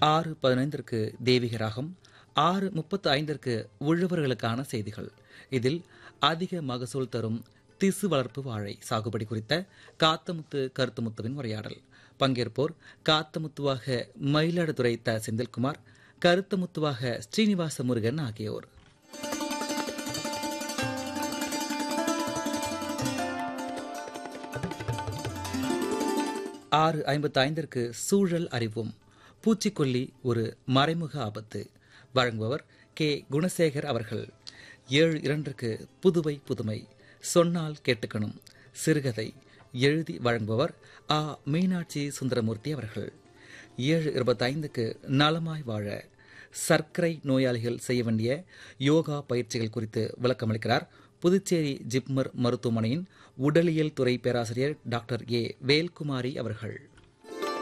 ஆறு பதினைந்திற்கு தெய்வீக ராகம் ஆறு முப்பத்து ஐந்திற்கு உழவர்களுக்கான செய்திகள் இதில் அதிக மகசூல் தரும் திசு வளர்ப்பு வாழை சாகுபடி குறித்த காத்தமுத்து கருத்துமுத்துவின் உரையாடல் பங்கேற்போர் காத்தமுத்துவாக மயிலாடுதுறை த செந்தில்குமார் கருத்தமுத்துவாக ஸ்ரீனிவாச முருகன் ஆகியோர் ஆறு ஐம்பத்தி ஐந்திற்கு சூழல் அறிவும் பூச்சிக்கொல்லி ஒரு மறைமுக ஆபத்து வழங்குபவர் கே குணசேகர் அவர்கள் ஏழு இரண்டிற்கு புதுவை புதுமை சொன்னால் கேட்டுக்கணும் சிறுகதை எழுதி வழங்குபவர் ஆ மீனாட்சி சுந்தரமூர்த்தி அவர்கள் ஏழு இருபத்தைந்துக்கு நலமாய் வாழ சர்க்கரை நோயாளிகள் செய்ய வேண்டிய யோகா பயிற்சிகள் குறித்து விளக்கமளிக்கிறார் புதுச்சேரி ஜிப்மர் மருத்துவமனையின் உடலியல் துறை பேராசிரியர் டாக்டர் ஏ வேல்குமாரி அவர்கள்